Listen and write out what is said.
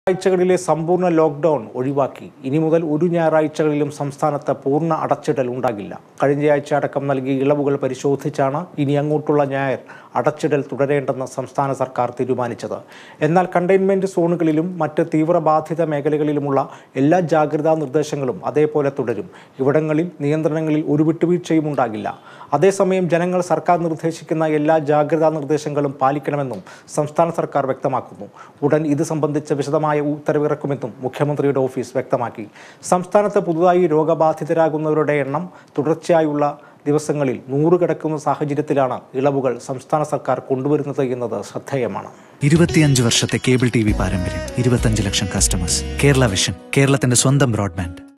ഞായറാഴ്ചകളിലെ സമ്പൂർണ്ണ ലോക്ക്ഡൌൺ ഒഴിവാക്കി ഇനി മുതൽ ഒരു ഞായറാഴ്ചകളിലും സംസ്ഥാനത്ത് പൂർണ്ണ അടച്ചിടൽ ഉണ്ടാകില്ല കഴിഞ്ഞയാഴ്ച അടക്കം നൽകിയ ഇളവുകൾ പരിശോധിച്ചാണ് ഇനി അങ്ങോട്ടുള്ള ഞായർ അടച്ചിടൽ തുടരേണ്ടെന്ന് സംസ്ഥാന സർക്കാർ തീരുമാനിച്ചത് എന്നാൽ കണ്ടെയ്ൻമെന്റ് സോണുകളിലും മറ്റ് തീവ്രബാധിത മേഖലകളിലുമുള്ള എല്ലാ ജാഗ്രതാ നിർദ്ദേശങ്ങളും അതേപോലെ തുടരും ഇവിടങ്ങളിൽ നിയന്ത്രണങ്ങളിൽ ഒരു വിട്ടുവീഴ്ചയും ഉണ്ടാകില്ല അതേസമയം ജനങ്ങൾ സർക്കാർ നിർദ്ദേശിക്കുന്ന എല്ലാ ജാഗ്രതാ നിർദ്ദേശങ്ങളും പാലിക്കണമെന്നും സംസ്ഥാന സർക്കാർ വ്യക്തമാക്കുന്നു ഉടൻ ഇത് സംബന്ധിച്ച വിശദമായ ഉത്തരവിറക്കുമെന്നും മുഖ്യമന്ത്രിയുടെ ഓഫീസ് വ്യക്തമാക്കി സംസ്ഥാനത്ത് പുതുതായി രോഗബാധിതരാകുന്നവരുടെ എണ്ണം തുടർച്ചയായുള്ള ദിവസങ്ങളിൽ നൂറ് കിടക്കുന്ന സാഹചര്യത്തിലാണ് ഇളവുകൾ സംസ്ഥാന സർക്കാർ കൊണ്ടുവരുന്നത് എന്നത് ശ്രദ്ധേയമാണ് ഇരുപത്തിയഞ്ച് വർഷത്തെ കേബിൾ ടി വി പാരമ്പര്യം ഇരുപത്തഞ്ച് ലക്ഷം കസ്റ്റമേഴ്സ് കേരള വിഷൻ കേരളത്തിന്റെ സ്വന്തം ബ്രോഡ്ബാൻഡ്